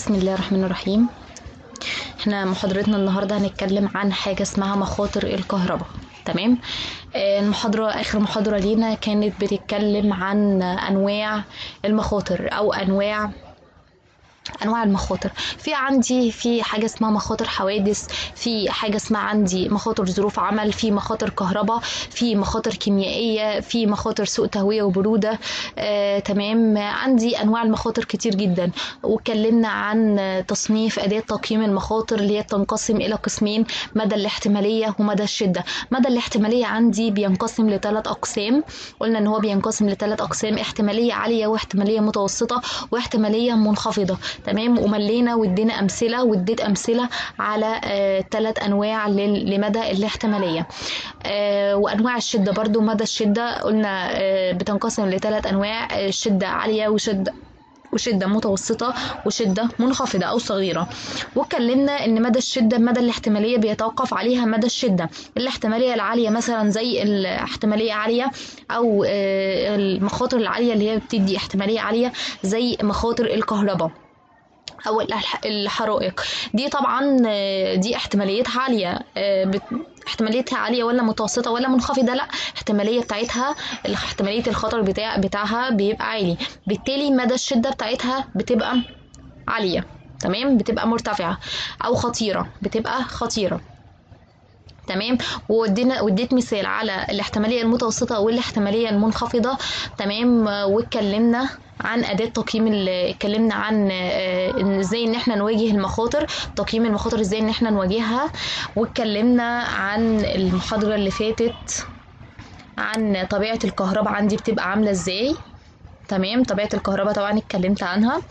بسم الله الرحمن الرحيم احنا محاضرتنا النهارده هنتكلم عن حاجه اسمها مخاطر الكهرباء تمام آه، المحاضرة آخر محاضرة لينا كانت بتتكلم عن أنواع المخاطر أو أنواع انواع المخاطر في عندي في حاجه اسمها مخاطر حوادث في حاجه اسمها عندي مخاطر ظروف عمل في مخاطر كهرباء في مخاطر كيميائيه في مخاطر سوء تهويه وبروده آه، تمام عندي انواع المخاطر كتير جدا واتكلمنا عن تصنيف اداه تقييم المخاطر اللي هي بتنقسم الى قسمين مدى الاحتماليه ومدى الشده مدى الاحتماليه عندي بينقسم لثلاث اقسام قلنا ان هو بينقسم لثلاث اقسام احتماليه عاليه واحتماليه متوسطه واحتماليه منخفضه تمام وملينا وادينا امثله واديت امثله على ثلاث آه انواع لل- لمدى الاحتماليه آه وانواع الشده برضو مدى الشده قلنا آه بتنقسم لثلاث انواع آه، شده عاليه وشده وشده متوسطه وشده منخفضه او صغيره واتكلمنا ان مدى الشده مدى الاحتماليه بيتوقف عليها مدى الشده الاحتماليه العاليه مثلا زي الاحتماليه عاليه او آه، المخاطر العاليه اللي هي بتدي احتماليه عاليه زي مخاطر الكهرباء او الح- الحرائق دي طبعا آه، دي احتماليتها عاليه آه، بت- احتماليتها عاليه ولا متوسطه ولا منخفضه لا احتماليه بتاعتها احتماليه الخطر بتاع بتاعها بيبقى عالي بالتالي مدى الشده بتاعتها بتبقى عاليه تمام بتبقى مرتفعه او خطيره بتبقى خطيره تمام وادينا واديت مثال على الاحتماليه المتوسطه والاحتماليه المنخفضه تمام آه، واتكلمنا عن اداه تقييم ال- اتكلمنا عن آه، ان ازاي ان احنا نواجه المخاطر تقييم المخاطر ازاي ان احنا نواجهها واتكلمنا عن المحاضره اللي فاتت عن طبيعه الكهرباء عندي بتبقى عامله ازاي تمام طبيعه الكهرباء طبعا اتكلمت عنها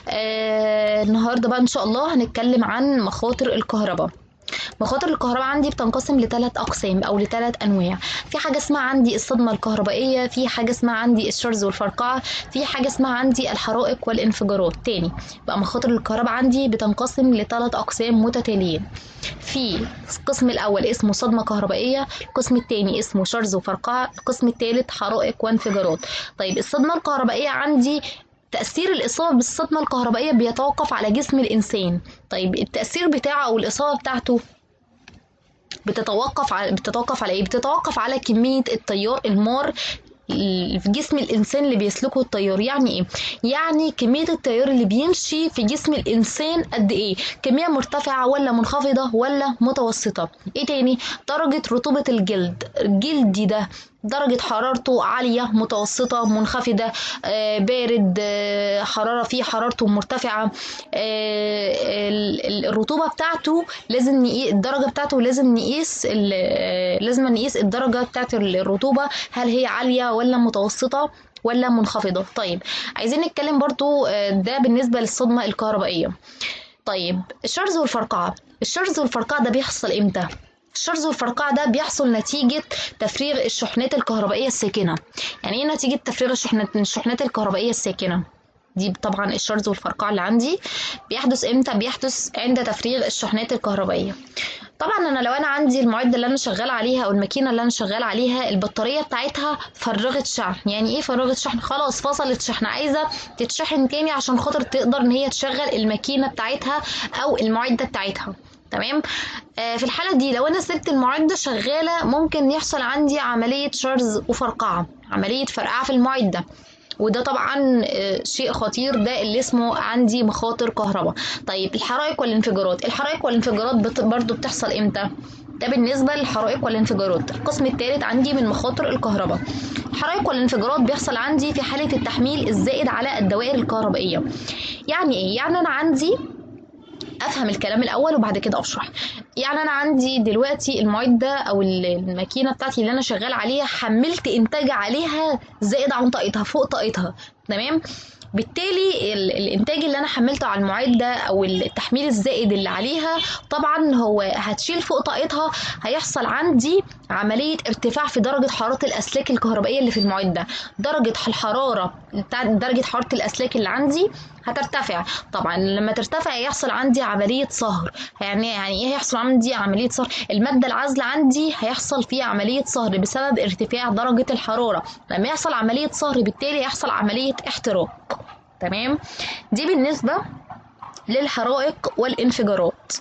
آه النهارده بقى ان شاء الله هنتكلم عن مخاطر الكهرباء مخاطر الكهرباء عندي بتنقسم لثلاث اقسام او لثلاث انواع في حاجه اسمها عندي الصدمه الكهربائيه في حاجه اسمها عندي الشرز والفرقعه في حاجه اسمها عندي الحرائق والانفجارات تاني بقى مخاطر الكهرباء عندي بتنقسم لثلاث اقسام متتاليين في القسم الاول اسمه صدمه كهربائيه القسم الثاني اسمه شرز وفرقعه القسم الثالث حرائق وانفجارات طيب الصدمه الكهربائيه عندي تأثير الإصابة بالصدمة الكهربائية بيتوقف على جسم الإنسان طيب التأثير بتاعه أو الإصابة بتاعته بتتوقف على بتتوقف على ايه بتتوقف على كميه التيار المار ال- في جسم الانسان اللي بيسلكه التيار يعني ايه يعني كميه التيار اللي بيمشي في جسم الانسان قد ايه كميه مرتفعه ولا منخفضه ولا متوسطه ايه تاني درجه رطوبه الجلد الجلد ده درجة حرارته عالية متوسطة منخفضة آه، بارد آه، حرارة فيه حرارته مرتفعة آه، ال- ال- الرطوبة بتاعته لازم نقيس الدرجة بتاعته لازم نقيس ال- آه، لازم نقيس الدرجة بتاعت الرطوبة هل هي عالية ولا متوسطة ولا منخفضة طيب عايزين نتكلم برضو آه، ده بالنسبة للصدمة الكهربائية طيب الشرز والفرقعة الشرز والفرقعة ده بيحصل امتى؟ الشرز والفرقعة ده بيحصل نتيجة تفريغ الشحنات الكهربائية الساكنة يعني ايه نتيجة تفريغ الشحنات الشحنات الكهربائية الساكنة؟ دي طبعا الشرز والفرقعة اللي عندي بيحدث امتى؟ بيحدث عند تفريغ الشحنات الكهربائية طبعا انا لو انا عندي المعده اللي انا شغال عليها او الماكينه اللي انا شغال عليها البطاريه بتاعتها فرغت شحن يعني ايه فرغت شحن خلاص فصلت شحن عايزه تتشحن تاني عشان خاطر تقدر ان هي تشغل الماكينه بتاعتها او المعده بتاعتها تمام آه في الحاله دي لو انا سبت المعده شغاله ممكن يحصل عندي عمليه شرز وفرقعه عمليه فرقعه في المعده وده طبعا آه، شيء خطير ده اللي اسمه عندي مخاطر كهرباء طيب الحرائق والانفجارات الحرائق والانفجارات بت- برضو بتحصل امتى ده بالنسبة للحرائق والانفجارات القسم الثالث عندي من مخاطر الكهرباء الحرائق والانفجارات بيحصل عندي في حالة التحميل الزائد على الدوائر الكهربائية يعني ايه يعني انا عندي افهم الكلام الاول وبعد كده اشرح يعني انا عندي دلوقتي المعده او الماكينه بتاعتي اللي انا شغال عليها حملت انتاج عليها زائد عن طاقتها فوق طاقتها تمام بالتالي ال- الانتاج اللي انا حملته على المعده او التحميل الزائد اللي عليها طبعا هو هتشيل فوق طاقتها هيحصل عندي عمليه ارتفاع في درجه حراره الاسلاك الكهربائيه اللي في المعده درجه الحراره بتاع درجه حراره الاسلاك اللي عندي هترتفع طبعا لما ترتفع يحصل عندي عمليه صهر يعني يعني ايه هيحصل عندي عمليه صهر الماده العازله عندي هيحصل فيها عمليه صهر بسبب ارتفاع درجه الحراره لما يحصل عمليه صهر بالتالي يحصل عمليه احتراق تمام دي بالنسبه للحرائق والانفجارات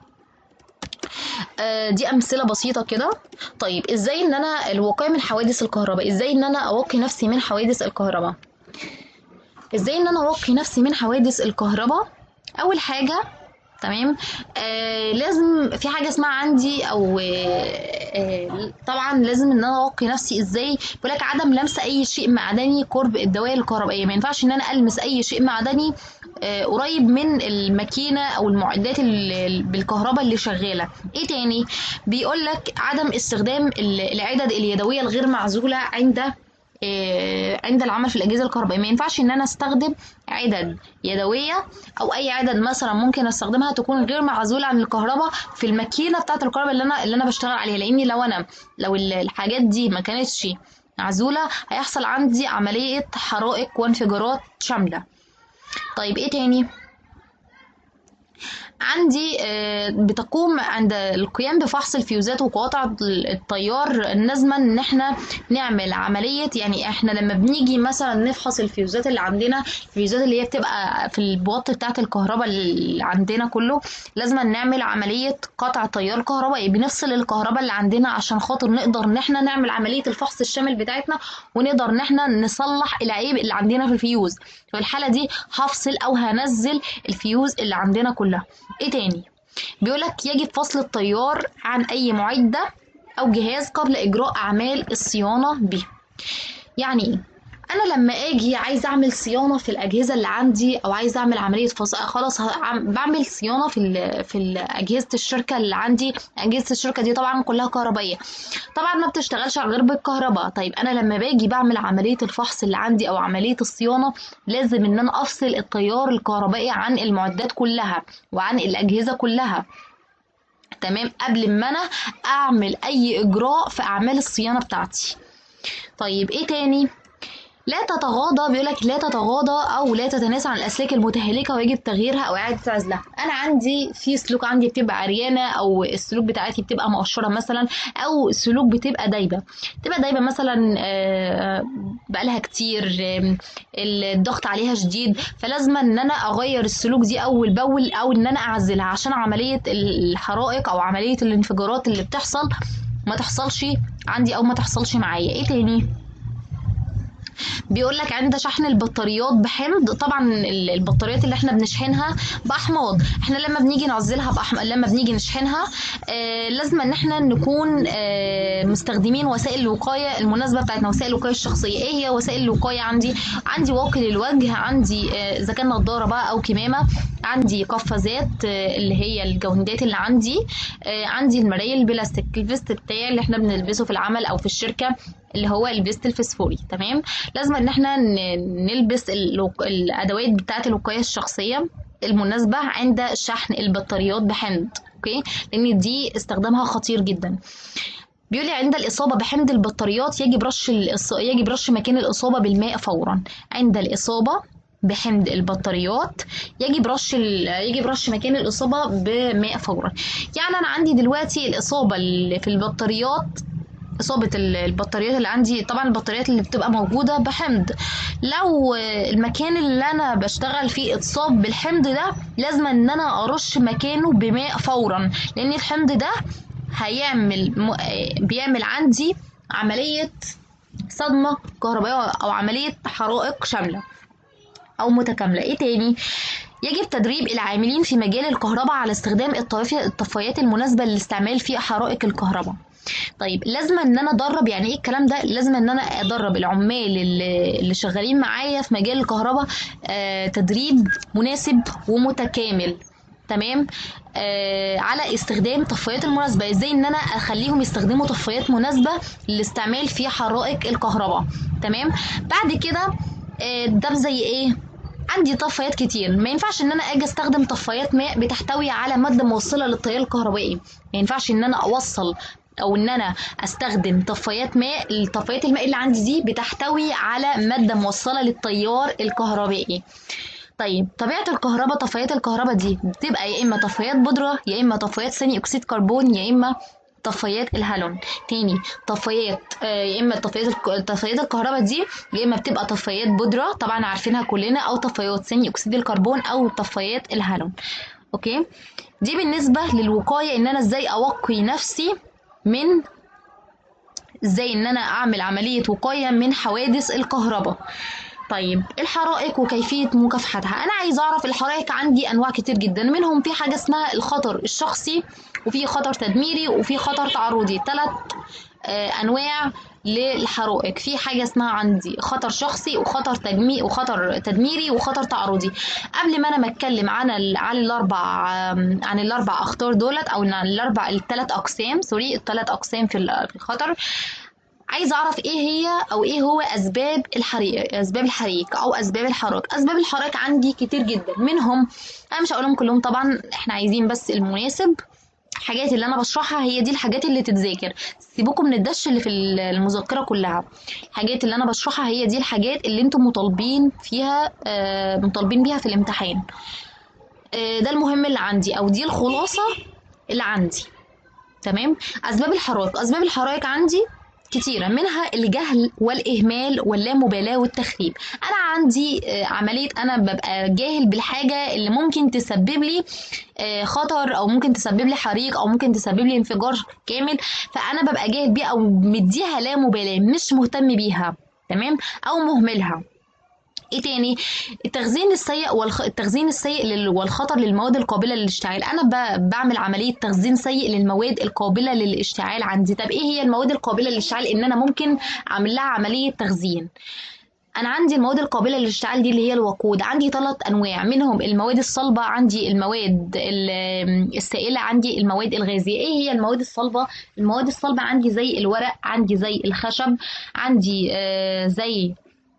آه، دي امثله بسيطه كده طيب ازاي ان انا الوقايه من حوادث الكهرباء ازاي ان انا اوقي نفسي من حوادث الكهرباء ازاي ان انا اوقي نفسي من حوادث الكهرباء اول حاجه تمام آه لازم في حاجه اسمها عندي او آه آه طبعا لازم ان انا اوقي نفسي ازاي بيقول لك عدم لمس اي شيء معدني قرب الدوائر الكهربائيه ما ينفعش ان انا المس اي شيء معدني آه قريب من الماكينه او المعدات ال- بالكهرباء اللي شغاله ايه تاني بيقول لك عدم استخدام ال- العدد اليدويه الغير معزوله عند آه، عند العمل في الاجهزه الكهربائيه ما ينفعش ان انا استخدم عدد يدويه او اي عدد مثلا ممكن استخدمها تكون غير معزوله عن الكهرباء في الماكينه بتاعه الكهرباء اللي انا اللي انا بشتغل عليها لاني لو انا لو ال- الحاجات دي ما كانتش معزوله هيحصل عندي عمليه حرائق وانفجارات شامله طيب ايه تاني عندي آه، بتقوم عند القيام بفحص الفيوزات وقواطع التيار لازما ان احنا نعمل عملية يعني احنا لما بنيجي مثلا نفحص الفيوزات اللي عندنا الفيوزات اللي هي بتبقى في البواط بتاعة الكهرباء اللي عندنا كله لازم نعمل عملية قطع تيار كهربائي بنفصل الكهرباء اللي عندنا عشان خاطر نقدر ان احنا نعمل عملية الفحص الشامل بتاعتنا ونقدر ان احنا نصلح العيب اللي عندنا في الفيوز في الحالة دي هفصل او هنزل الفيوز اللي عندنا كلها ايه تاني بيقولك يجب فصل التيار عن اي معدة او جهاز قبل اجراء اعمال الصيانة به يعني ايه انا لما اجي عايز اعمل صيانه في الاجهزه اللي عندي او عايز اعمل عمليه فصل خلاص هعم- بعمل صيانه في ال في ال- اجهزه الشركه اللي عندي اجهزه الشركه دي طبعا كلها كهربائيه طبعا ما بتشتغلش غير بالكهرباء طيب انا لما باجي بعمل عمليه الفحص اللي عندي او عمليه الصيانه لازم ان انا افصل التيار الكهربائي عن المعدات كلها وعن الاجهزه كلها تمام قبل ما انا اعمل اي اجراء في اعمال الصيانه بتاعتي طيب ايه تاني لا تتغاضى بيقولك لا تتغاضى او لا تتناسى عن الاسلاك المتهالكه ويجب تغييرها او اعاده عزلها انا عندي في سلوك عندي بتبقى عريانه او السلوك بتاعتي بتبقى مقشره مثلا او السلوك بتبقى دايبه بتبقى دايبه مثلا آه، بقالها كتير آم، الضغط عليها شديد فلازم ان انا اغير السلوك دي اول باول او ان انا اعزلها عشان عمليه الحرائق او عمليه الانفجارات اللي بتحصل ما تحصلش عندي او ما تحصلش معايا ايه تاني بيقول لك عند شحن البطاريات بحمض طبعا ال- البطاريات اللي احنا بنشحنها باحماض احنا لما بنيجي نعزلها بأحماض لما بنيجي نشحنها آه لازم ان احنا نكون آه مستخدمين وسائل الوقايه المناسبه بتاعتنا وسائل الوقايه الشخصيه ايه هي وسائل الوقايه عندي عندي واقي للوجه عندي آه، اذا كان نضاره بقى او كمامه عندي قفازات آه، اللي هي الجوندات اللي عندي آه، عندي المرايه البلاستيك الفيست بتاعي اللي احنا بنلبسه في العمل او في الشركه اللي هو الفيست الفسفوري تمام لازم ان احنا ن- نلبس الوق- الادوات بتاعه الوقايه الشخصيه المناسبه عند شحن البطاريات بحمض اوكي لان دي استخدامها خطير جدا بيقول لي عند الإصابة بحمض البطاريات يجب رش الإص... يجب رش مكان الإصابة بالماء فورا عند الإصابة بحمض البطاريات يجب رش ال... يجب رش مكان الإصابة بماء فورا يعني أنا عندي دلوقتي الإصابة اللي في البطاريات إصابة ال- البطاريات اللي عندي طبعا البطاريات اللي بتبقى موجودة بحمض لو آه، المكان اللي أنا بشتغل فيه اتصاب بالحمض ده لازم إن أنا أرش مكانه بماء فورا لأن الحمض ده هيعمل م... آه، بيعمل عندي عملية صدمة كهربائية أو عملية حرائق شاملة أو متكاملة إيه تاني؟ يجب تدريب العاملين في مجال الكهرباء على استخدام الطفايات الطفايات المناسبة للاستعمال في حرائق الكهرباء طيب لازم ان انا ادرب يعني ايه الكلام ده لازم ان انا ادرب العمال اللي, اللي شغالين معايا في مجال الكهرباء آه تدريب مناسب ومتكامل تمام آه على استخدام طفايات المناسبة ازاي ان انا اخليهم يستخدموا طفايات مناسبة للاستعمال في حرائق الكهرباء تمام بعد كده آه ده زي ايه عندي طفايات كتير ما ينفعش ان انا اجي استخدم طفايات ماء بتحتوي على ماده موصله للتيار الكهربائي ما ينفعش ان انا اوصل او ان انا استخدم طفايات ماء طفايات الماء اللي عندي دي بتحتوي على ماده موصله للتيار الكهربائي طيب طبيعة الكهرباء طفايات الكهرباء دي بتبقى يا إما طفايات بودرة يا إما طفايات ثاني أكسيد كربون يا إما طفايات الهالون تاني طفايات آه، يا اما طفايات الك- طفايات الكهرباء دي يا اما بتبقى طفايات بودره طبعا عارفينها كلنا او طفايات ثاني اكسيد الكربون او طفايات الهالون اوكي دي بالنسبه للوقايه ان انا ازاي اوقي نفسي من ازاي ان انا اعمل عمليه وقايه من حوادث الكهرباء طيب الحرائق وكيفية مكافحتها أنا عايز أعرف الحرائق عندي أنواع كتير جدا منهم في حاجة اسمها الخطر الشخصي وفي خطر تدميري وفي خطر تعرضي ثلاث أنواع للحرائق في حاجة اسمها عندي خطر شخصي وخطر تجمي وخطر تدميري وخطر تعرضي قبل ما أنا ما أتكلم عن ال... عن الأربع آم، عن الأربع أخطار دولت أو عن الأربع الثلاث أقسام سوري الثلاث أقسام في ال- في الخطر عايزه اعرف ايه هي او ايه هو اسباب الحريق اسباب الحريق او اسباب الحرائق اسباب الحرائق عندي كتير جدا منهم انا مش هقولهم كلهم طبعا احنا عايزين بس المناسب الحاجات اللي انا بشرحها هي دي الحاجات اللي تتذاكر سيبوكم من الدش اللي في المذكره كلها الحاجات اللي انا بشرحها هي دي الحاجات اللي انتم مطالبين فيها آه، مطالبين بيها في الامتحان آه، ده المهم اللي عندي او دي الخلاصه اللي عندي تمام اسباب الحرائق اسباب الحرائق عندي كتيرة منها الجهل والإهمال واللامبالاة والتخريب أنا عندي آه، عملية أنا ببقى جاهل بالحاجة اللي ممكن تسبب لي آه، خطر أو ممكن تسبب لي حريق أو ممكن تسبب لي انفجار كامل فأنا ببقى جاهل بيها أو مديها لا مبالاة مش مهتم بيها تمام أو مهملها ايه تاني التخزين السيء والخ... التخزين السيء لل... والخطر للمواد القابله للاشتعال انا ب... بعمل عمليه تخزين سيء للمواد القابله للاشتعال عندي طب ايه هي المواد القابله للاشتعال ان انا ممكن اعمل لها عمليه تخزين انا عندي المواد القابله للاشتعال دي اللي هي الوقود عندي ثلاث انواع منهم المواد الصلبه عندي المواد ال- السائله عندي المواد الغازيه ايه هي المواد الصلبه المواد الصلبه عندي زي الورق عندي زي الخشب عندي آه زي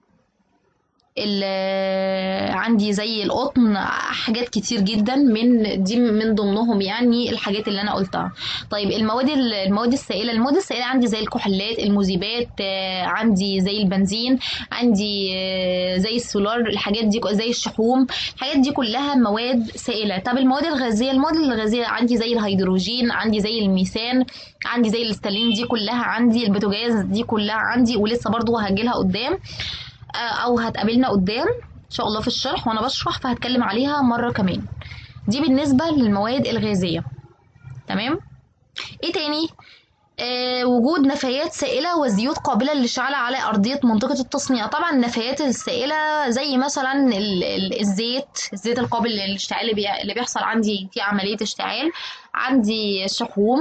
ال- عندي زي القطن حاجات كتير جدا من دي من ضمنهم يعني الحاجات اللي انا قلتها طيب المواد ال- المواد السائله المواد السائله عندي زي الكحولات المذيبات آه، عندي زي البنزين عندي آه، زي السولار الحاجات دي زي الشحوم الحاجات دي كلها مواد سائله طب المواد الغازيه المواد الغازيه عندي زي الهيدروجين عندي زي الميثان عندي زي الاستالين دي كلها عندي البوتاجاز دي كلها عندي ولسه برضو هجيلها قدام آه، او هتقابلنا قدام ان شاء الله في الشرح وانا بشرح فهتكلم عليها مره كمان دي بالنسبه للمواد الغازيه تمام ايه تاني آه وجود نفايات سائلة وزيوت قابلة للإشعال على أرضية منطقة التصنيع طبعا النفايات السائلة زي مثلا ال- ال- الزيت الزيت القابل للاشتعال اللي بي- اللي بيحصل عندي في عملية اشتعال عندي الشحوم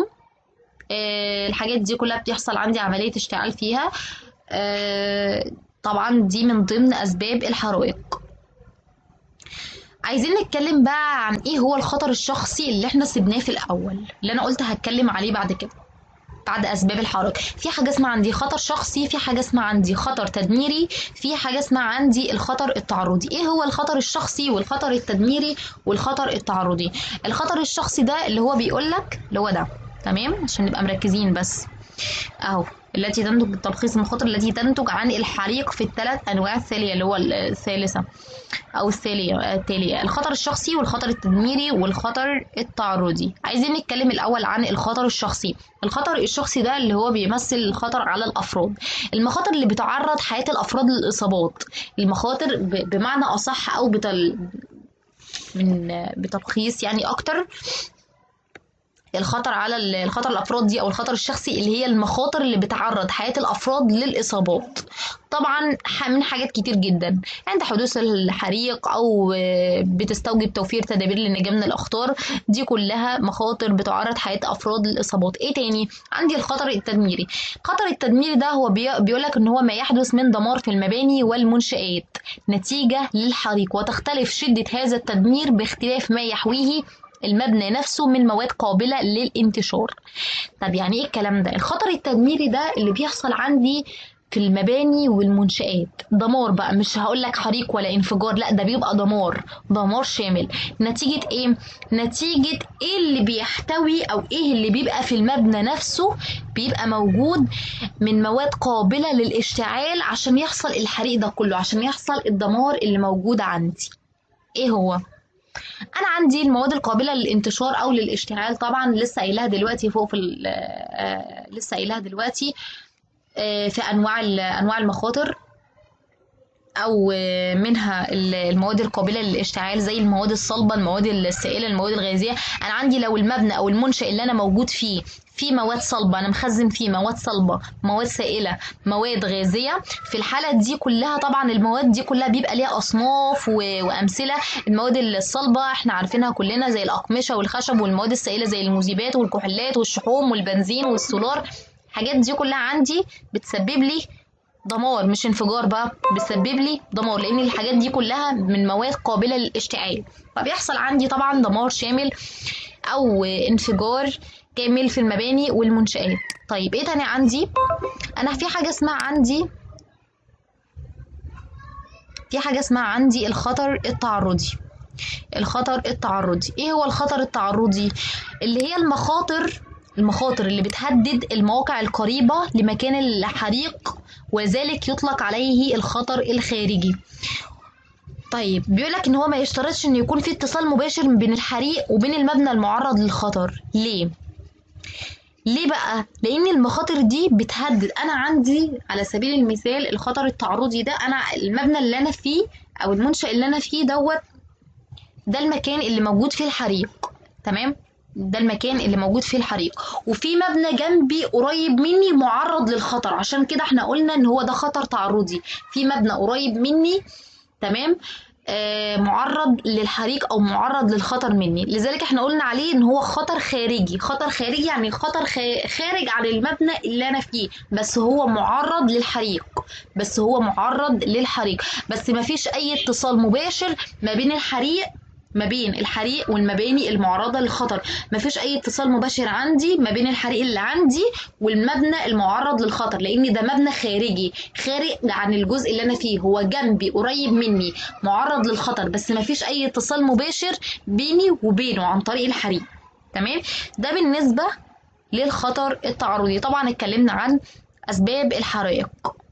آه الحاجات دي كلها بتحصل عندي عملية اشتعال فيها آه طبعا دي من ضمن أسباب الحرائق عايزين نتكلم بقى عن ايه هو الخطر الشخصي اللي احنا سيبناه في الاول اللي انا قلت هتكلم عليه بعد كده بعد اسباب الحرائق في حاجه اسمها عندي خطر شخصي في حاجه اسمها عندي خطر تدميري في حاجه اسمها عندي الخطر التعرضي ايه هو الخطر الشخصي والخطر التدميري والخطر التعرضي الخطر الشخصي ده اللي هو بيقول لك اللي هو ده تمام عشان نبقى مركزين بس اهو التي تنتج تلخيص المخاطر التي تنتج عن الحريق في الثلاث انواع التاليه اللي هو الثالثه او الثانيه التاليه الخطر الشخصي والخطر التدميري والخطر التعرضي عايزين نتكلم الاول عن الخطر الشخصي الخطر الشخصي ده اللي هو بيمثل الخطر على الافراد المخاطر اللي بتعرض حياه الافراد للاصابات المخاطر ب- بمعنى اصح او بتل من بتلخيص يعني اكتر الخطر على ال- الخطر الافراد دي او الخطر الشخصي اللي هي المخاطر اللي بتعرض حياه الافراد للاصابات طبعا ح- من حاجات كتير جدا عند حدوث الحريق او آه، بتستوجب توفير تدابير للنجاه من الاخطار دي كلها مخاطر بتعرض حياه افراد للاصابات ايه تاني عندي الخطر التدميري الخطر التدميري ده هو بيقول لك ان هو ما يحدث من دمار في المباني والمنشآت نتيجه للحريق وتختلف شده هذا التدمير باختلاف ما يحويه المبنى نفسه من مواد قابلة للانتشار طب يعني ايه الكلام ده الخطر التدميري ده اللي بيحصل عندي في المباني والمنشآت دمار بقى مش هقول لك حريق ولا انفجار لا ده بيبقى دمار دمار شامل نتيجة ايه نتيجة ايه اللي بيحتوي او ايه اللي بيبقى في المبنى نفسه بيبقى موجود من مواد قابلة للاشتعال عشان يحصل الحريق ده كله عشان يحصل الدمار اللي موجود عندي ايه هو انا عندي المواد القابله للانتشار او للاشتعال طبعا لسه قايلها دلوقتي فوق في ال- آه، لسه قايلها دلوقتي آه، في انواع ال- انواع المخاطر او آه، منها ال- المواد القابله للاشتعال زي المواد الصلبه المواد السائله المواد الغازيه انا عندي لو المبنى او المنشا اللي انا موجود فيه في مواد صلبه انا مخزن فيه مواد صلبه مواد سائله مواد غازيه في الحاله دي كلها طبعا المواد دي كلها بيبقى ليها اصناف و- وامثله المواد الصلبه احنا عارفينها كلنا زي الاقمشه والخشب والمواد السائله زي المذيبات والكحولات والشحوم والبنزين والسولار الحاجات دي كلها عندي بتسبب لي دمار مش انفجار بقى بتسبب لي دمار لان الحاجات دي كلها من مواد قابله للاشتعال فبيحصل عندي طبعا دمار شامل او انفجار كامل في المباني والمنشآت طيب ايه تاني عندي انا في حاجه اسمها عندي في حاجه اسمها عندي الخطر التعرضي الخطر التعرضي ايه هو الخطر التعرضي اللي هي المخاطر المخاطر اللي بتهدد المواقع القريبة لمكان الحريق وذلك يطلق عليه الخطر الخارجي طيب بيقولك ان هو ما يشترطش ان يكون في اتصال مباشر بين الحريق وبين المبنى المعرض للخطر ليه ليه بقى لان المخاطر دي بتهدد انا عندي على سبيل المثال الخطر التعرضي ده انا المبنى اللي انا فيه او المنشأ اللي انا فيه دوت ده المكان اللي موجود فيه الحريق تمام ده المكان اللي موجود فيه الحريق وفي مبنى جنبي قريب مني معرض للخطر عشان كده احنا قلنا ان هو ده خطر تعرضي في مبنى قريب مني تمام آه معرض للحريق او معرض للخطر مني لذلك احنا قلنا عليه ان هو خطر خارجي خطر خارجي يعني خطر خا- خارج عن المبنى اللي انا فيه بس هو معرض للحريق بس هو معرض للحريق بس ما فيش اي اتصال مباشر ما بين الحريق ما بين الحريق والمباني المعرضة للخطر مفيش أي اتصال مباشر عندي ما بين الحريق اللي عندي والمبنى المعرض للخطر لأن ده مبنى خارجي خارج عن الجزء اللي أنا فيه هو جنبي قريب مني معرض للخطر بس مفيش أي اتصال مباشر بيني وبينه عن طريق الحريق تمام ده بالنسبة للخطر التعرضي طبعا اتكلمنا عن أسباب الحرائق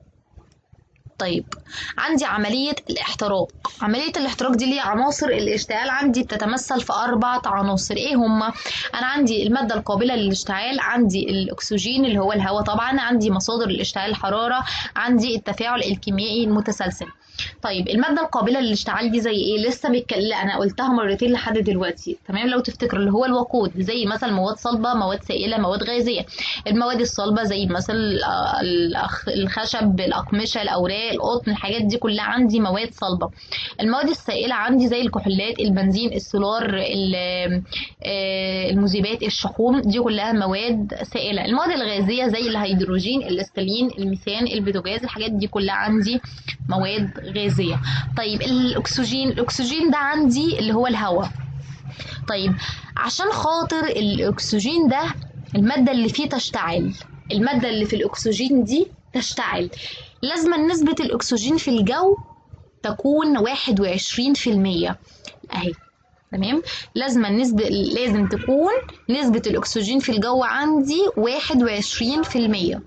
طيب عندي عملية الاحتراق عملية الاحتراق دي ليها عناصر الاشتعال عندي بتتمثل في أربعة عناصر إيه هما؟ أنا عندي المادة القابلة للاشتعال عندي الأكسجين اللي هو الهواء طبعا عندي مصادر الاشتعال الحرارة عندي التفاعل الكيميائي المتسلسل طيب المادة القابلة للاشتعال دي زي ايه؟ لسه بتكلم انا قلتها مرتين لحد دلوقتي تمام لو تفتكروا اللي هو الوقود زي مثلا مواد صلبة مواد سائلة مواد غازية المواد الصلبة زي مثلا آه، الأخ- الخشب الأقمشة الأوراق القطن الحاجات دي كلها عندي مواد صلبة المواد السائلة عندي زي الكحولات البنزين السولار ال- آه، المذيبات الشحوم دي كلها مواد سائلة المواد الغازية زي الهيدروجين الاستالين الميثان البوتاجاز الحاجات دي كلها عندي مواد غازية طيب الأكسجين الأكسجين ده عندي اللي هو الهواء طيب عشان خاطر الأكسجين ده المادة اللي فيه تشتعل المادة اللي في الأكسجين دي تشتعل لازم نسبة الأكسجين في الجو تكون واحد وعشرين في المية أهي تمام لازم النسبة لازم تكون نسبة الأكسجين في الجو عندي واحد وعشرين في المية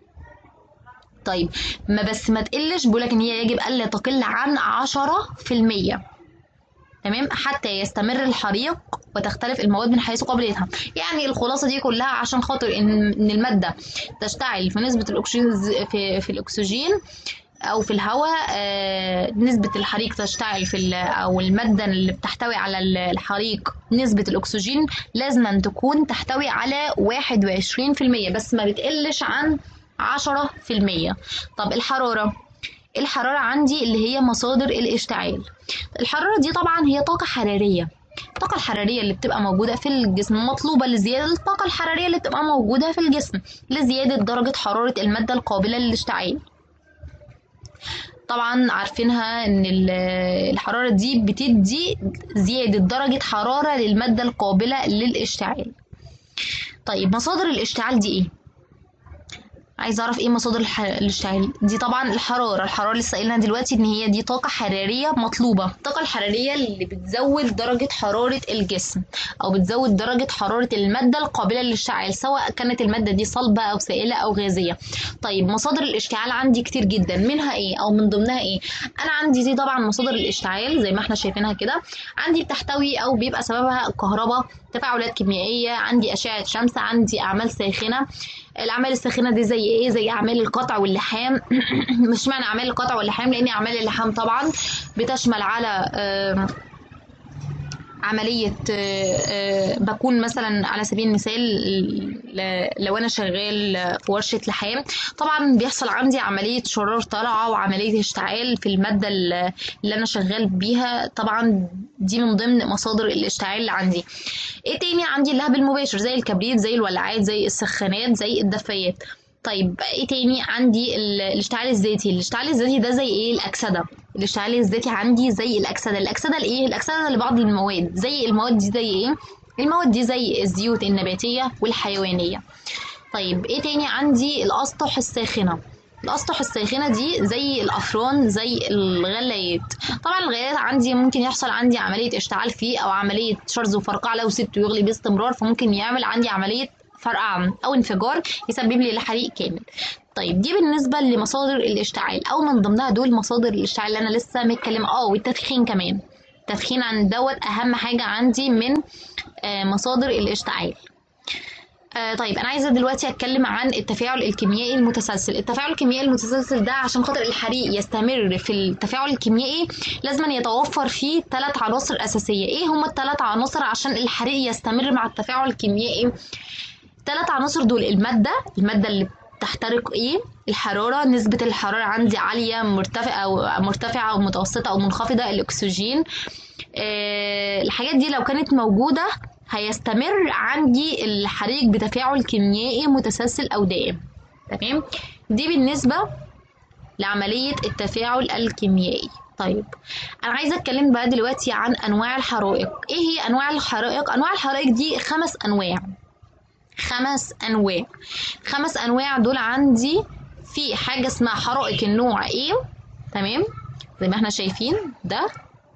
طيب ما بس ما تقلش بيقولك ان هي يجب الا تقل عن عشرة في المية تمام حتى يستمر الحريق وتختلف المواد من حيث قابليتها يعني الخلاصة دي كلها عشان خاطر ان إن المادة تشتعل في نسبة الاكسجين في, في الاكسجين او في الهواء آه، نسبة الحريق تشتعل في ال- او المادة اللي بتحتوي على ال- الحريق نسبة الاكسجين لازم أن تكون تحتوي على 21% بس ما بتقلش عن 10% طب الحرارة الحرارة عندي اللي هي مصادر الاشتعال الحرارة دي طبعا هي طاقة حرارية الطاقة الحرارية اللي بتبقى موجودة في الجسم مطلوبة لزيادة الطاقة الحرارية اللي بتبقى موجودة في الجسم لزيادة درجة حرارة المادة القابلة للاشتعال طبعا عارفينها ان ال- الحرارة دي بتدي زيادة درجة حرارة للمادة القابلة للاشتعال طيب مصادر الاشتعال دي ايه عايزه اعرف ايه مصادر الح... الاشتعال دي طبعا الحراره الحراره اللي سائلنا دلوقتي ان هي دي طاقه حراريه مطلوبه الطاقه الحراريه اللي بتزود درجه حراره الجسم او بتزود درجه حراره الماده القابله للاشتعال سواء كانت الماده دي صلبه او سائله او غازيه طيب مصادر الاشتعال عندي كتير جدا منها ايه او من ضمنها ايه انا عندي دي طبعا مصادر الاشتعال زي ما احنا شايفينها كده عندي بتحتوي او بيبقى سببها كهرباء تفاعلات كيميائيه عندي اشعه شمس عندي اعمال ساخنه الاعمال الساخنه دي زي ايه زي اعمال القطع واللحام مش معنى اعمال القطع واللحام لان اعمال اللحام طبعا بتشمل على آه عملية بكون مثلا على سبيل المثال لو أنا شغال في ورشة لحام طبعا بيحصل عندي عملية شرار طلعة وعملية اشتعال في المادة اللي أنا شغال بيها طبعا دي من ضمن مصادر الاشتعال اللي عندي ايه تاني عندي اللهب المباشر زي الكبريت زي الولاعات زي السخانات زي الدفايات طيب ايه تاني عندي الاشتعال الذاتي الاشتعال الذاتي ده زي ايه الاكسده الاشتعال الذاتي عندي زي الاكسده الاكسده الايه الاكسده لبعض المواد زي المواد دي زي ايه المواد دي زي الزيوت النباتيه والحيوانيه طيب ايه تاني عندي الاسطح الساخنه الاسطح الساخنه دي زي الافران زي الغلايات طبعا الغلايات عندي ممكن يحصل عندي عمليه اشتعال فيه او عمليه شرز وفرقعه لو سبته يغلي باستمرار فممكن يعمل عندي عمليه فرقعة أو انفجار يسبب لي حريق كامل طيب دي بالنسبة لمصادر الاشتعال أو من ضمنها دول مصادر الاشتعال اللي أنا لسه متكلمة اه والتدخين كمان التدخين عن دوت أهم حاجة عندي من آه مصادر الاشتعال آه طيب انا عايزه دلوقتي اتكلم عن التفاعل الكيميائي المتسلسل التفاعل الكيميائي المتسلسل ده عشان خاطر الحريق يستمر في التفاعل الكيميائي لازم يتوفر فيه ثلاث عناصر اساسيه ايه هما الثلاث عناصر عشان الحريق يستمر مع التفاعل الكيميائي الثلاث عناصر دول الماده الماده اللي بتحترق ايه الحراره نسبه الحراره عندي عاليه مرتفعه او مرتفعه او متوسطه او منخفضه الاكسجين أه الحاجات دي لو كانت موجوده هيستمر عندي الحريق بتفاعل كيميائي متسلسل او دائم تمام دي بالنسبه لعمليه التفاعل الكيميائي طيب انا عايزه اتكلم بقى دلوقتي عن انواع الحرائق ايه هي انواع الحرائق انواع الحرائق دي خمس انواع خمس انواع خمس انواع دول عندي في حاجه اسمها حرائق النوع ايه تمام زي ما احنا شايفين ده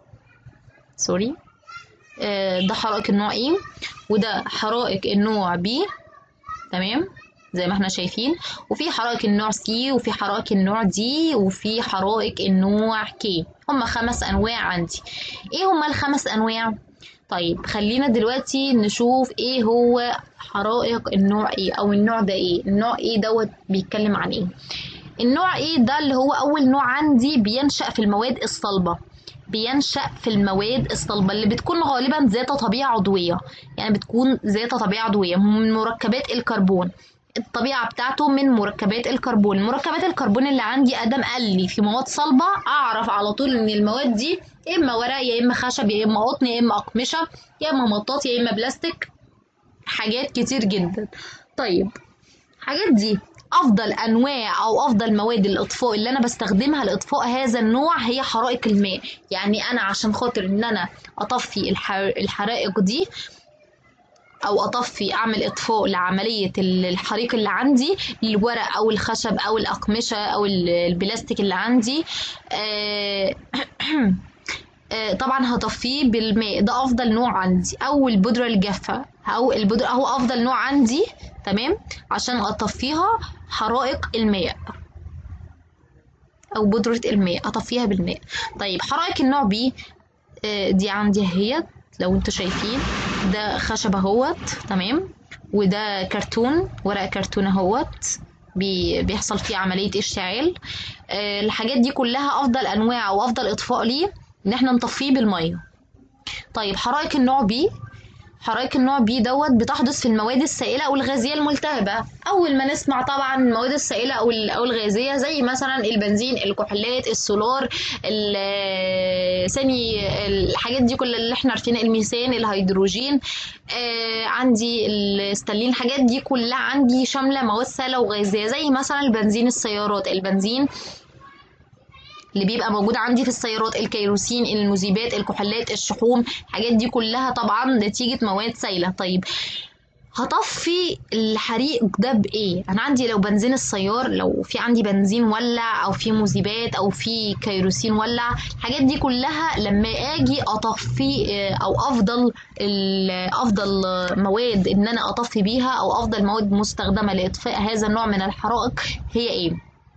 سوري آه ده حرائق النوع ايه وده حرائق النوع بي تمام زي ما احنا شايفين وفي حرائق النوع سي وفي حرائق النوع دي وفي حرائق النوع كي هما خمس انواع عندي ايه هما الخمس انواع طيب خلينا دلوقتي نشوف ايه هو حرائق النوع ايه او النوع ده ايه النوع ايه دوت بيتكلم عن ايه النوع ايه ده اللي هو اول نوع عندي بينشأ في المواد الصلبة بينشأ في المواد الصلبة اللي بتكون غالبا ذات طبيعة عضوية يعني بتكون ذات طبيعة عضوية من مركبات الكربون الطبيعة بتاعته من مركبات الكربون مركبات الكربون اللي عندي أدم قال لي في مواد صلبة أعرف على طول إن المواد دي يا إما ورق يا إما خشب يا إما قطن يا إما أقمشة يا إما مطاط يا إما بلاستيك حاجات كتير جدا طيب الحاجات دي افضل انواع او افضل مواد الاطفاء اللي انا بستخدمها لاطفاء هذا النوع هي حرائق الماء يعني انا عشان خاطر ان انا اطفي الحرائق دي او اطفي اعمل اطفاء لعمليه الحريق اللي عندي الورق او الخشب او الاقمشه او البلاستيك اللي عندي طبعا هطفيه بالماء ده افضل نوع عندي او البودره الجافه او البودره هو افضل نوع عندي تمام عشان اطفيها حرائق الماء او بودره الماء اطفيها بالماء طيب حرائق النوع بي دي عندي اهيت لو انتوا شايفين ده خشب اهوت تمام وده كرتون ورق كرتون اهوت بي بيحصل فيه عمليه اشتعال أه الحاجات دي كلها افضل انواع او افضل اطفاء ليه ان احنا نطفيه بالميه طيب حرائق النوع بي حرائق النوع بي دوت بتحدث في المواد السائله او الغازيه الملتهبه اول ما نسمع طبعا المواد السائله او او الغازيه زي مثلا البنزين الكحولات السولار ثاني الحاجات دي كلها اللي احنا عارفينها الميثان الهيدروجين آه عندي الستالين الحاجات دي كلها عندي شامله مواد سائله وغازيه زي مثلا البنزين السيارات البنزين اللي بيبقى موجود عندي في السيارات الكيروسين المذيبات الكحولات الشحوم الحاجات دي كلها طبعا نتيجة مواد سائلة طيب هطفي الحريق ده بايه انا عندي لو بنزين السيار لو في عندي بنزين ولع او في مذيبات او في كيروسين ولع الحاجات دي كلها لما اجي اطفي آه، او افضل ال- افضل مواد ان انا اطفي بيها او افضل مواد مستخدمه لاطفاء هذا النوع من الحرائق هي ايه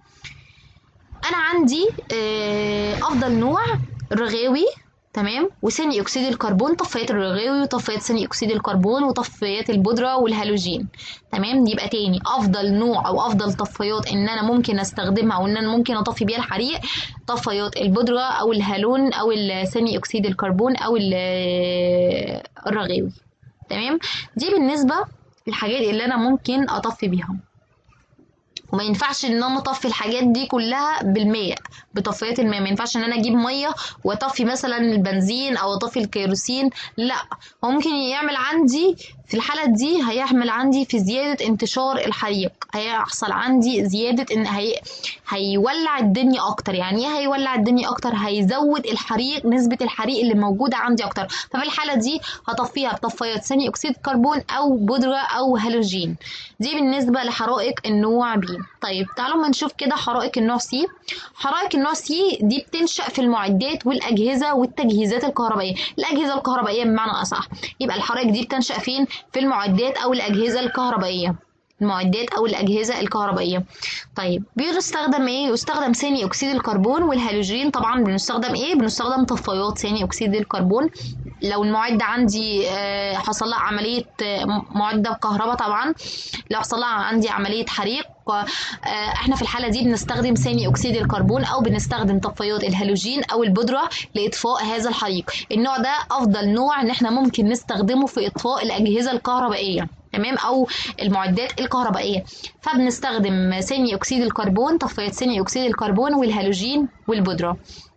انا عندي آه، افضل نوع رغاوي تمام وثاني اكسيد الكربون طفايات الرغاوي وطفايات ثاني اكسيد الكربون وطفايات البودره والهالوجين تمام يبقى تاني افضل نوع او افضل طفايات ان انا ممكن استخدمها او ان انا ممكن اطفي بيها الحريق طفايات البودره او الهالون او ال- ثاني اكسيد الكربون او ال- الرغاوي تمام دي بالنسبه للحاجات اللي انا ممكن اطفي بيها وما ينفعش ان انا اطفي الحاجات دي كلها بالمية بطفايات الماء ما ينفعش ان انا اجيب ميه واطفي مثلا البنزين او اطفي الكيروسين لا هو ممكن يعمل عندي في الحالة دي هيعمل عندي في زيادة انتشار الحريق هيحصل عندي زيادة ان هي هيولع الدنيا اكتر يعني ايه هيولع الدنيا اكتر هيزود الحريق نسبة الحريق اللي موجودة عندي اكتر ففي الحالة دي هطفيها بطفايات ثاني اكسيد كربون او بودرة او هالوجين دي بالنسبة لحرائق النوع بي طيب تعالوا ما نشوف كده حرائق النوع سي حرائق النوع سي دي بتنشأ في المعدات والأجهزة والتجهيزات الكهربائية الأجهزة الكهربائية بمعنى أصح يبقى الحرائق دي بتنشأ فين في المعدات أو الأجهزة الكهربائية المعدات او الاجهزه الكهربائيه طيب بيستخدم ايه يستخدم ثاني اكسيد الكربون والهالوجين طبعا بنستخدم ايه بنستخدم طفايات ثاني اكسيد الكربون لو المعده عندي آه، حصل لها عمليه آه، معده كهرباء طبعا لو حصل لها عندي عمليه حريق آه، احنا في الحاله دي بنستخدم ثاني اكسيد الكربون او بنستخدم طفايات الهالوجين او البودره لاطفاء هذا الحريق النوع ده افضل نوع ان احنا ممكن نستخدمه في اطفاء الاجهزه الكهربائيه تمام او المعدات الكهربائيه فبنستخدم ثاني اكسيد الكربون طفايات ثاني اكسيد الكربون والهالوجين والبودره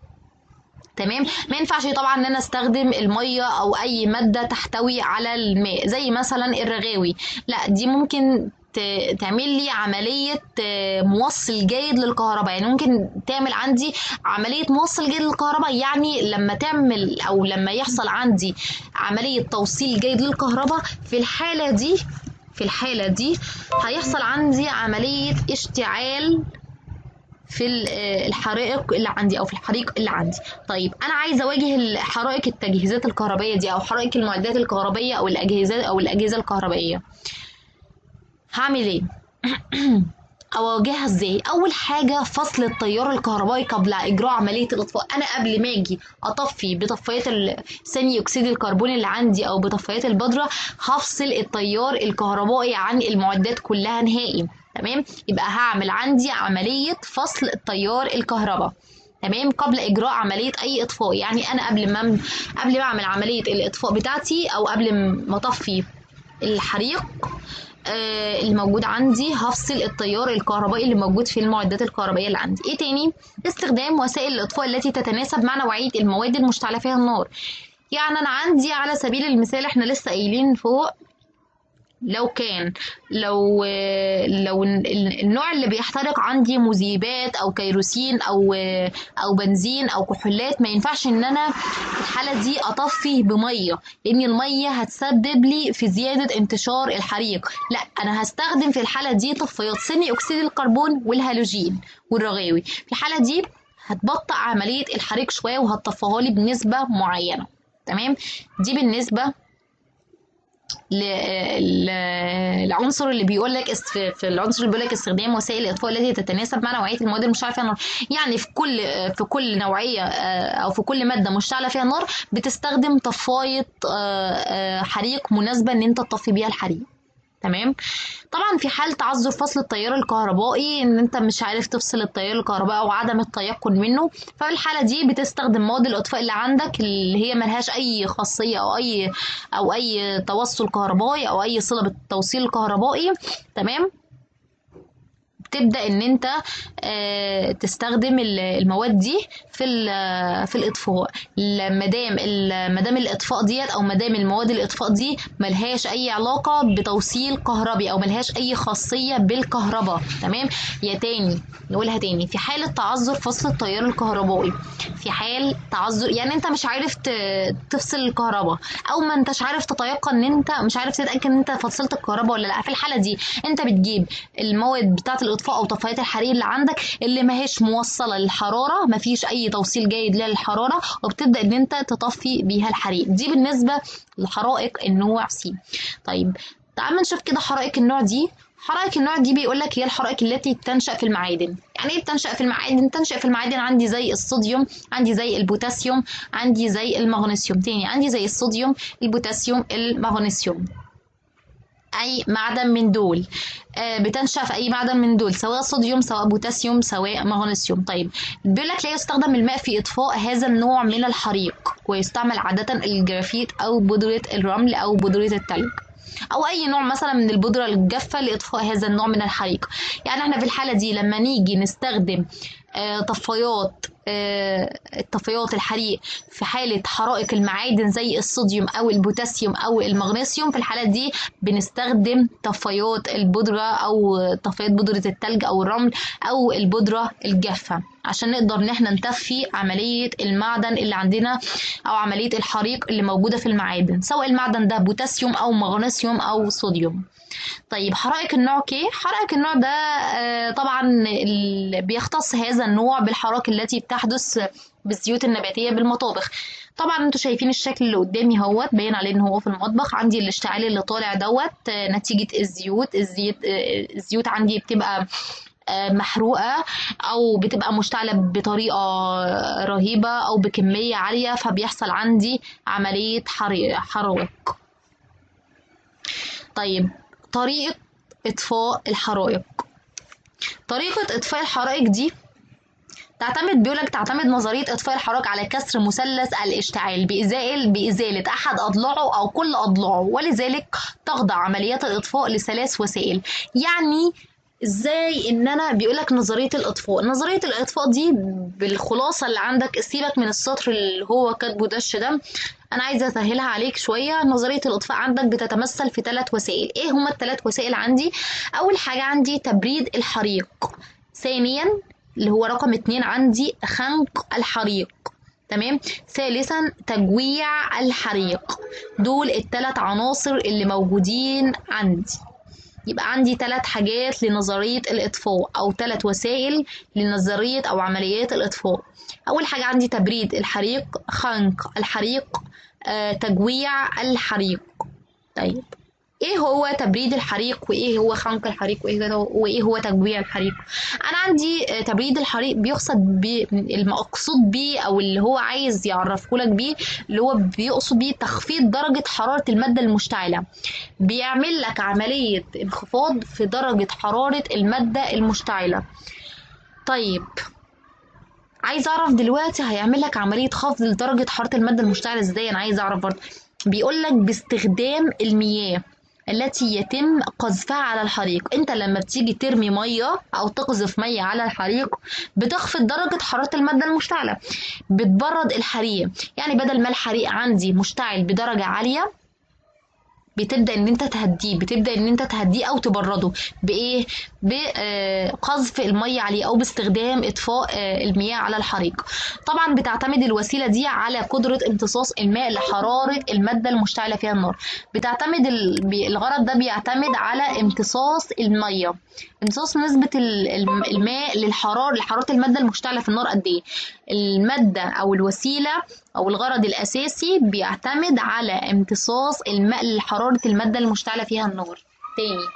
تمام ما ينفعش طبعا ان انا استخدم الميه او اي ماده تحتوي على الماء زي مثلا الرغاوي لا دي ممكن ت- تعمل لي عملية آه، موصل جيد للكهرباء يعني ممكن تعمل عندي عملية موصل جيد للكهرباء يعني لما تعمل أو لما يحصل عندي عملية توصيل جيد للكهرباء في الحالة دي في الحالة دي هيحصل عندي عملية اشتعال في ال- آه، الحرائق اللي عندي او في الحريق اللي عندي طيب انا عايزه اواجه الحرائق التجهيزات الكهربائيه دي او حرائق المعدات الكهربائيه او الاجهزه او الاجهزه الكهربائيه هعمل ايه اواجهها ازاي اول حاجه فصل التيار الكهربائي قبل اجراء عمليه الاطفاء انا قبل ما اجي اطفي بطفايات ال- ثاني اكسيد الكربون اللي عندي او بطفايات البودره هفصل التيار الكهربائي عن المعدات كلها نهائي تمام يبقى هعمل عندي عمليه فصل التيار الكهرباء تمام قبل اجراء عمليه اي اطفاء يعني انا قبل ما قبل ما اعمل عمليه الاطفاء بتاعتي او قبل ما اطفي الحريق آه، اللي موجود عندي هفصل التيار الكهربائي اللي موجود في المعدات الكهربائيه اللي عندي ايه تاني استخدام وسائل الاطفاء التي تتناسب مع نوعيه المواد المشتعله فيها النار يعني انا عندي على سبيل المثال احنا لسه قايلين فوق لو كان لو لو ال- النوع اللي بيحترق عندي مذيبات او كيروسين او او بنزين او كحولات ما ينفعش ان انا في الحاله دي اطفي بميه لان الميه هتسبب لي في زياده انتشار الحريق لا انا هستخدم في الحاله دي طفايات ثاني اكسيد الكربون والهالوجين والرغاوي في الحاله دي هتبطئ عمليه الحريق شويه وهتطفيها لي بنسبه معينه تمام دي بالنسبه ل- ل- العنصر اللي بيقول لك است- في في العنصر اللي بيقول لك استخدام وسائل الاطفاء التي تتناسب مع نوعيه المواد المشتعله فيها النار يعني في كل في كل نوعيه آه، او في كل ماده مشتعله فيها النار بتستخدم طفايه آه، آه، حريق مناسبه ان انت تطفي بيها الحريق تمام طبعا في حال تعذر فصل التيار الكهربائي ان انت مش عارف تفصل التيار الكهربائي او عدم التيقن منه ففي الحاله دي بتستخدم مواد الاطفاء اللي عندك اللي هي ملهاش اي خاصيه او اي او اي توصل كهربائي او اي صله بالتوصيل الكهربائي تمام وبتبدا ان انت آه، تستخدم ال- المواد دي في ال- في الاطفاء ما دام ما دام الاطفاء ديت او ما دام المواد الاطفاء دي ملهاش اي علاقه بتوصيل كهربي او ملهاش اي خاصيه بالكهرباء تمام يا تاني نقولها تاني في حاله تعذر فصل التيار الكهربائي في حال تعذر يعني انت مش عارف ت- تفصل الكهرباء او ما انتش عارف تتيقن ان انت مش عارف تتاكد ان انت فصلت الكهرباء ولا لا في الحاله دي انت بتجيب المواد بتاعه الاطفاء او طفايات الحريق اللي عندك اللي ما هيش موصله للحراره ما فيش اي توصيل جيد ليها للحراره وبتبدا ان انت تطفي بيها الحريق دي بالنسبه لحرائق النوع سي طيب تعال نشوف كده حرائق النوع دي حرائق النوع دي بيقول لك هي الحرائق التي تنشأ في المعادن يعني ايه بتنشأ في المعادن تنشأ في المعادن عندي زي الصوديوم عندي زي البوتاسيوم عندي زي المغنيسيوم تاني عندي زي الصوديوم البوتاسيوم المغنيسيوم اي معدن من دول آه، بتنشأ في اي معدن من دول سواء صوديوم سواء بوتاسيوم سواء مغنيسيوم طيب بيقول لك لا يستخدم الماء في اطفاء هذا النوع من الحريق ويستعمل عادة الجرافيت او بودرة الرمل او بودرة التلج او اي نوع مثلا من البودره الجافه لاطفاء هذا النوع من الحريق يعني احنا في الحاله دي لما نيجي نستخدم آه، طفايات آه، الطفايات الحريق في حاله حرائق المعادن زي الصوديوم او البوتاسيوم او المغنيسيوم في الحاله دي بنستخدم طفايات البودره او طفايات بودره التلج او الرمل او البودره الجافه عشان نقدر ان احنا نتفي عمليه المعدن اللي عندنا او عمليه الحريق اللي موجوده في المعادن سواء المعدن ده بوتاسيوم او مغنيسيوم او صوديوم طيب حرائق النوع كي حرائق النوع ده آه، طبعا ال- بيختص هذا النوع بالحرائق التي بتحدث بالزيوت النباتيه بالمطابخ طبعا انتوا شايفين الشكل اللي قدامي اهوت باين عليه ان هو في المطبخ عندي الاشتعال اللي طالع دوت آه، نتيجه الزيوت الزيت آه، الزيوت عندي بتبقى آه، محروقه او بتبقى مشتعله بطريقه رهيبه او بكميه عاليه فبيحصل عندي عمليه حريق حرائق طيب طريقة إطفاء الحرائق طريقة إطفاء الحرائق دي تعتمد بيقولك تعتمد نظرية إطفاء الحرائق على كسر مثلث الاشتعال بإزالة بإزالة أحد أضلاعه أو كل أضلاعه ولذلك تخضع عمليات الإطفاء لثلاث وسائل يعني ازاي ان انا بيقولك نظريه الاطفاء نظريه الاطفاء دي بالخلاصه اللي عندك سيبك من السطر اللي هو كاتبه دش ده انا عايزه اسهلها عليك شويه نظريه الاطفاء عندك بتتمثل في ثلاث وسائل ايه هما الثلاث وسائل عندي اول حاجه عندي تبريد الحريق ثانيا اللي هو رقم اتنين عندي خنق الحريق تمام ثالثا تجويع الحريق دول الثلاث عناصر اللي موجودين عندي يبقى عندي ثلاث حاجات لنظرية الإطفاء أو ثلاث وسائل لنظرية أو عمليات الإطفاء أول حاجة عندي تبريد الحريق خنق الحريق آه، تجويع الحريق طيب ايه هو تبريد الحريق وايه هو خنق الحريق وايه هو, وإيه هو تجويع الحريق انا عندي آه، تبريد الحريق بيقصد بيه المقصود بيه او اللي هو عايز يعرفه لك بيه اللي هو بيقصد بيه تخفيض درجة حرارة المادة المشتعلة بيعمل لك عملية انخفاض في درجة حرارة المادة المشتعلة طيب عايز اعرف دلوقتي هيعمل لك عملية خفض لدرجة حرارة المادة المشتعلة ازاي انا عايز اعرف برضه بيقول لك باستخدام المياه التي يتم قذفها على الحريق انت لما بتيجي ترمي ميه او تقذف ميه على الحريق بتخفض درجه حراره الماده المشتعله بتبرد الحريق يعني بدل ما الحريق عندي مشتعل بدرجه عاليه بتبدا ان انت تهديه بتبدا ان انت تهديه او تبرده بايه بقذف الميه عليه او باستخدام اطفاء آه، المياه على الحريق طبعا بتعتمد الوسيله دي على قدره امتصاص الماء لحراره الماده المشتعله فيها النار بتعتمد ال- بي- الغرض ده بيعتمد على امتصاص الميه امتصاص نسبه ال- الم- الماء للحراره لحراره الماده المشتعله في النار قد ايه الماده او الوسيله او الغرض الاساسي بيعتمد على امتصاص الماء لحراره الماده المشتعله فيها النار تاني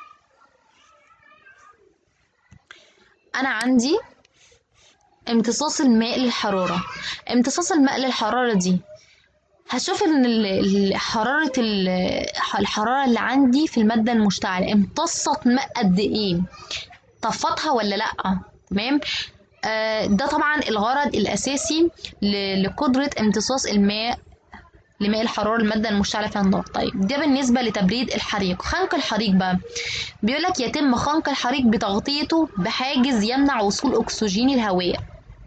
انا عندي امتصاص الماء للحراره امتصاص الماء للحراره دي هشوف ان ال- ال- حراره ال- الحراره اللي عندي في الماده المشتعله امتصت ماء قد ايه طفتها ولا لا تمام آه، ده طبعا الغرض الاساسي ل- لقدره امتصاص الماء لماء الحراره الماده المشتعله فيها النار طيب ده بالنسبه لتبريد الحريق خنق الحريق بقى بيقول لك يتم خنق الحريق بتغطيته بحاجز يمنع وصول اكسجين الهواء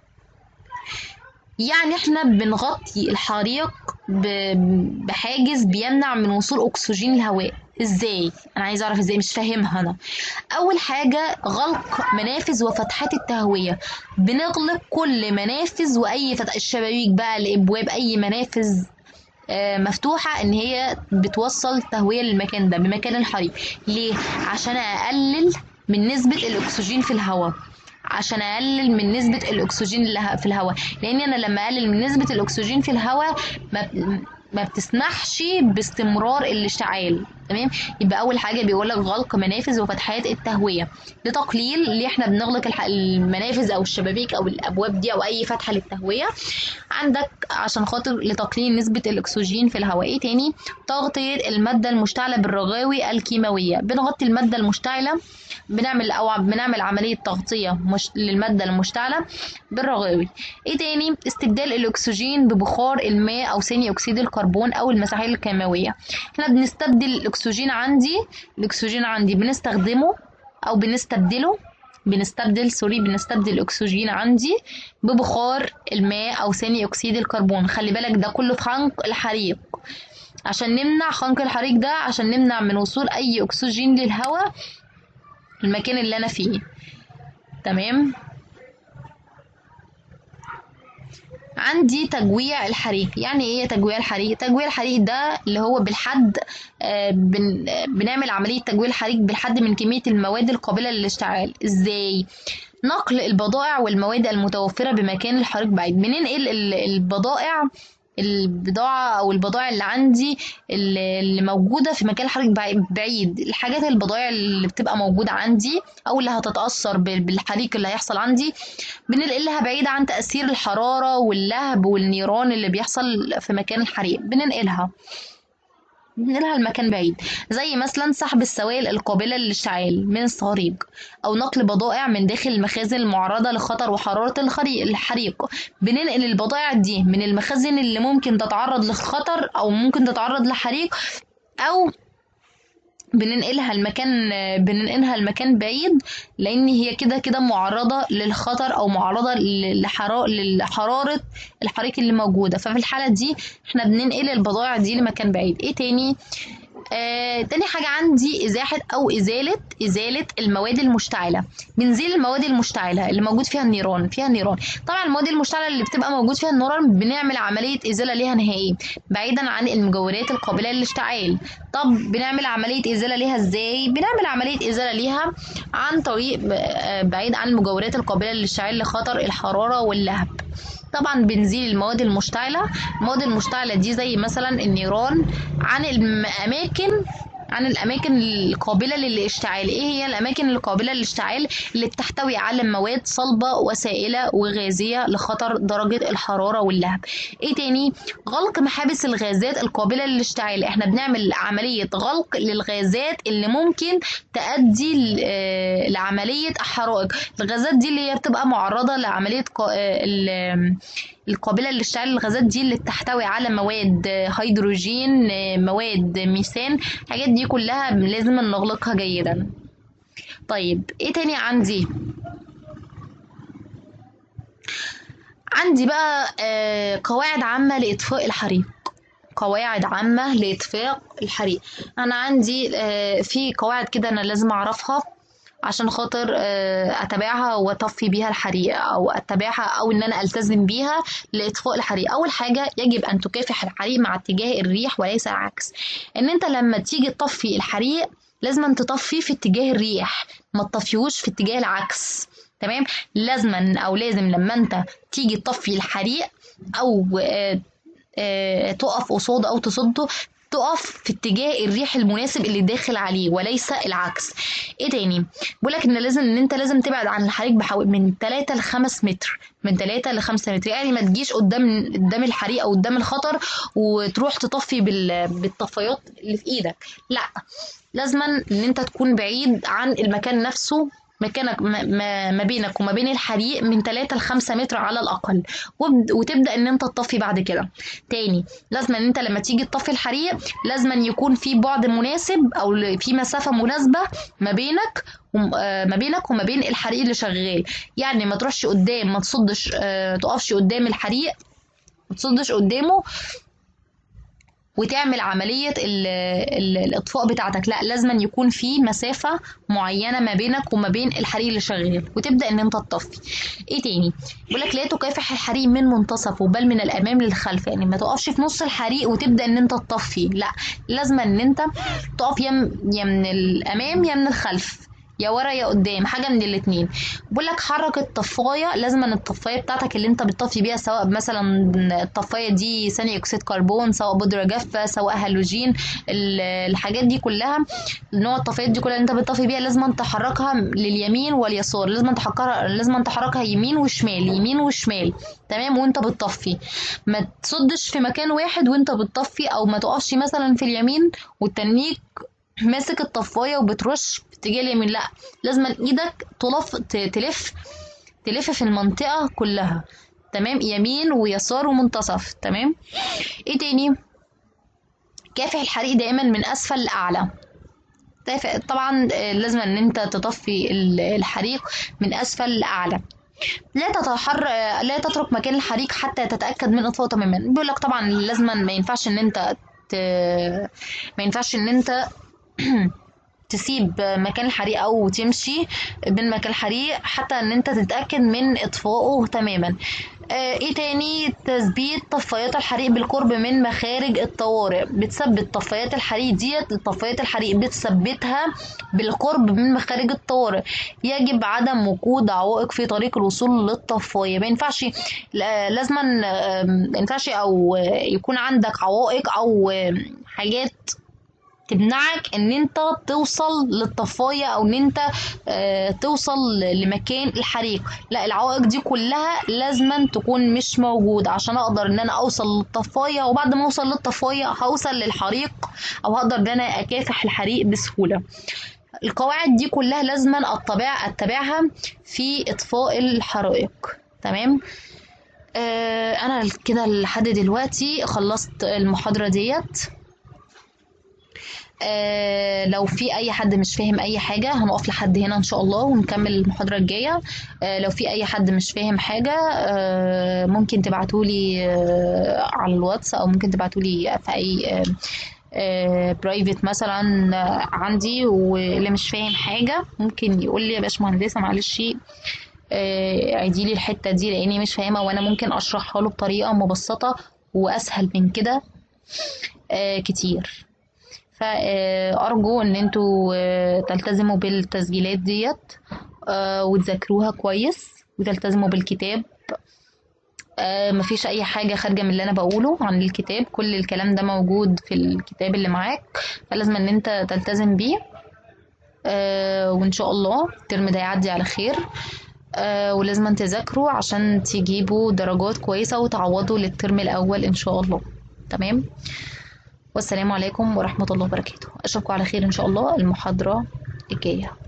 يعني احنا بنغطي الحريق ب- بحاجز بيمنع من وصول اكسجين الهواء ازاي انا عايزه اعرف ازاي مش فاهمها انا اول حاجه غلق منافذ وفتحات التهويه بنغلق كل منافذ واي فتح الشبابيك بقى الابواب اي منافذ آه، مفتوحة إن هي بتوصل تهوية للمكان ده بمكان الحريق ليه؟ عشان أقلل من نسبة الأكسجين في الهواء عشان أقلل من نسبة الأكسجين اللي ه- في الهواء لأن أنا لما أقلل من نسبة الأكسجين في الهواء ما ما بتسمحش باستمرار الاشتعال تمام يبقى اول حاجه بيقول لك غلق منافذ وفتحات التهويه لتقليل اللي احنا بنغلق الح- المنافذ او الشبابيك او الابواب دي او اي فتحه للتهويه عندك عشان خاطر لتقليل نسبه الاكسجين في الهواء ايه تاني تغطيه الماده المشتعله بالرغاوي الكيماويه بنغطي الماده المشتعله بنعمل او بنعمل عمليه تغطيه مش للماده المشتعله بالرغاوي ايه تاني استبدال الاكسجين ببخار الماء او ثاني اكسيد الكربون او المساحيق الكيماويه احنا بنستبدل الاكسجين عندي الاكسجين عندي بنستخدمه او بنستبدله بنستبدل سوري بنستبدل الاكسجين عندي ببخار الماء او ثاني اكسيد الكربون خلي بالك ده كله في خنق الحريق عشان نمنع خنق الحريق ده عشان نمنع من وصول اي اكسجين للهواء المكان اللي انا فيه تمام عندي تجويع الحريق يعني ايه تجويع الحريق تجويع الحريق ده اللي هو بالحد آه، بن آه، بنعمل عملية تجويع الحريق بالحد من كمية المواد القابلة للاشتعال ازاي نقل البضائع والمواد المتوفرة بمكان الحريق بعيد بننقل ال- البضائع البضاعة أو البضائع اللي عندي اللي اللي موجودة في مكان الحريق بعي- بعيد الحاجات البضائع اللي بتبقى موجودة عندي أو اللي هتتأثر بال- بالحريق اللي هيحصل عندي بننقلها بعيدة عن تأثير الحرارة واللهب والنيران اللي بيحصل في مكان الحريق بننقلها بننقلها لمكان بعيد زي مثلا سحب السوائل القابلة للاشتعال من الصهريج أو نقل بضائع من داخل المخازن المعرضة لخطر وحرارة الخري- الحريق بننقل البضائع دي من المخازن اللي ممكن تتعرض لخطر أو ممكن تتعرض لحريق أو بننقلها المكان بننقلها المكان بعيد لان هي كده كده معرضه للخطر او معرضه لحرا- لحراره الحريق اللي موجوده ففي الحاله دي احنا بننقل البضائع دي لمكان بعيد ايه تاني آه، تاني حاجة عندي إزاحة أو إزالة إزالة المواد المشتعلة بنزيل المواد المشتعلة اللي موجود فيها النيران فيها النيران طبعا المواد المشتعلة اللي بتبقى موجود فيها النيران بنعمل عملية إزالة ليها نهائي بعيدا عن المجورات القابلة للاشتعال طب بنعمل عملية إزالة ليها إزاي بنعمل عملية إزالة ليها عن طريق آه، بعيد عن المجورات القابلة للاشتعال لخطر الحرارة واللهب طبعا بنزيل المواد المشتعلة المواد المشتعلة دي زي مثلا النيران عن الأماكن عن الأماكن القابلة للاشتعال إيه هي الأماكن القابلة للاشتعال اللي بتحتوي على مواد صلبة وسائلة وغازية لخطر درجة الحرارة واللهب إيه تاني غلق محابس الغازات القابلة للاشتعال إحنا بنعمل عملية غلق للغازات اللي ممكن تؤدي ل- آه، لعملية حرائق الغازات دي اللي هي بتبقى معرضة لعملية قا- آه، ال- القابلة للاشتعال الغازات دي اللي بتحتوي على مواد هيدروجين مواد ميثان الحاجات دي كلها لازم نغلقها جيدا طيب ايه تاني عندي عندي بقى آه، قواعد عامة لإطفاء الحريق قواعد عامة لإطفاء الحريق أنا عندي آه، في قواعد كده أنا لازم أعرفها عشان خاطر آه، أتابعها وأطفي بيها الحريق أو أتابعها أو إن أنا ألتزم بيها لإطفاء الحريق أول حاجة يجب أن تكافح الحريق مع اتجاه الريح وليس العكس إن أنت لما تيجي تطفي الحريق لازم تطفيه في اتجاه الريح ما تطفيهوش في اتجاه العكس تمام لازما او لازم لما انت تيجي تطفي الحريق او آه، آه، تقف قصاده او تصده تقف في اتجاه الريح المناسب اللي داخل عليه وليس العكس ايه تاني بقولك ان لازم ان انت لازم تبعد عن الحريق بحوالي من 3 ل 5 متر من 3 ل 5 متر يعني ما تجيش قدام قدام الحريق او قدام الخطر وتروح تطفي بال... بالطفايات اللي في ايدك لا لازما ان انت تكون بعيد عن المكان نفسه مكانك ما- ما ما بينك وما بين الحريق من 3 ل 5 متر على الاقل وبد- وتبدا ان انت تطفي بعد كده تاني لازم ان انت لما تيجي تطفي الحريق لازم أن يكون في بعد مناسب او ل- في مسافه مناسبه ما بينك وم- آه، ما بينك وما بين الحريق اللي شغال يعني ما تروحش قدام ما تصدش آه، تقفش قدام الحريق ما تصدش قدامه وتعمل عملية ال ال الإطفاء بتاعتك لا لازم أن يكون في مسافة معينة ما بينك وما بين الحريق اللي شغال وتبدأ إن أنت تطفي إيه تاني بيقول لك لا تكافح الحريق من منتصفه بل من الأمام للخلف يعني ما تقفش في نص الحريق وتبدأ إن أنت تطفي لا لازم إن أنت تقف يا م- يا من الأمام يا من الخلف يا ورا يا قدام حاجه من الاتنين بقول لك حرك الطفايه لازم أن الطفايه بتاعتك اللي انت بتطفي بيها سواء مثلا الطفايه دي ثاني اكسيد كربون سواء بودره جافه سواء هالوجين ال- الحاجات دي كلها نوع الطفايات دي كلها اللي انت بتطفي بيها لازم أن تحركها لليمين واليسار لازم أن تحركها لازم أن تحركها يمين وشمال يمين وشمال تمام وانت بتطفي ما تصدش في مكان واحد وانت بتطفي او ما تقفش مثلا في اليمين وتنيك ماسك الطفايه وبترش في اتجاه اليمين لا لازم ايدك تلف ت- تلف تلف في المنطقه كلها تمام يمين ويسار ومنتصف تمام ايه تاني كافح الحريق دائما من اسفل لاعلى تافه- طبعا آه، لازم ان انت تطفي ال- الحريق من اسفل لاعلى لا تتحر آه، لا تترك مكان الحريق حتى تتاكد من اطفائه تماما بيقول لك طبعا لازم ما ينفعش ان انت ت... ما ينفعش ان انت تسيب مكان الحريق او تمشي بين مكان الحريق حتى ان انت تتاكد من اطفائه تماما آه، ايه تاني تثبيت طفايات الحريق بالقرب من مخارج الطوارئ بتثبت طفايات الحريق ديت طفايات الحريق بتثبتها بالقرب من مخارج الطوارئ يجب عدم وجود عوائق في طريق الوصول للطفايه ما ينفعش لا- لازما آه، ما ينفعش او آه، يكون عندك عوائق او آه، حاجات تمنعك ان انت توصل للطفايه او ان انت آه، توصل لمكان الحريق لا العوائق دي كلها لازما تكون مش موجوده عشان اقدر ان انا اوصل للطفايه وبعد ما اوصل للطفايه هوصل للحريق او هقدر ان انا اكافح الحريق بسهوله القواعد دي كلها لازما اتبع اتبعها في اطفاء الحرائق تمام آه انا كده لحد دلوقتي خلصت المحاضره ديت آه لو في اي حد مش فاهم اي حاجه هنقف لحد هنا ان شاء الله ونكمل المحاضره الجايه آه لو في اي حد مش فاهم حاجه آه ممكن تبعتولي آه على الواتس او ممكن تبعتولي في اي برايفت مثلا آه، عندي واللي مش فاهم حاجه ممكن يقول لي يا باشمهندسه معلش آه، عيدي لي الحته دي لاني مش فاهمه وانا ممكن اشرحها له بطريقه مبسطه واسهل من كده آه، كتير فأرجو إن انتوا آه، تلتزموا بالتسجيلات ديت آه، وتذاكروها كويس وتلتزموا بالكتاب آه، مفيش أي حاجة خارجة من اللي أنا بقوله عن الكتاب كل الكلام ده موجود في الكتاب اللي معاك فلازم إن أنت تلتزم بيه آه، وإن شاء الله الترم ده يعدي على خير آه، ولازم تذاكروا عشان تجيبوا درجات كويسة وتعوضوا للترم الأول إن شاء الله تمام والسلام عليكم ورحمة الله وبركاته أشوفكم على خير إن شاء الله المحاضرة الجاية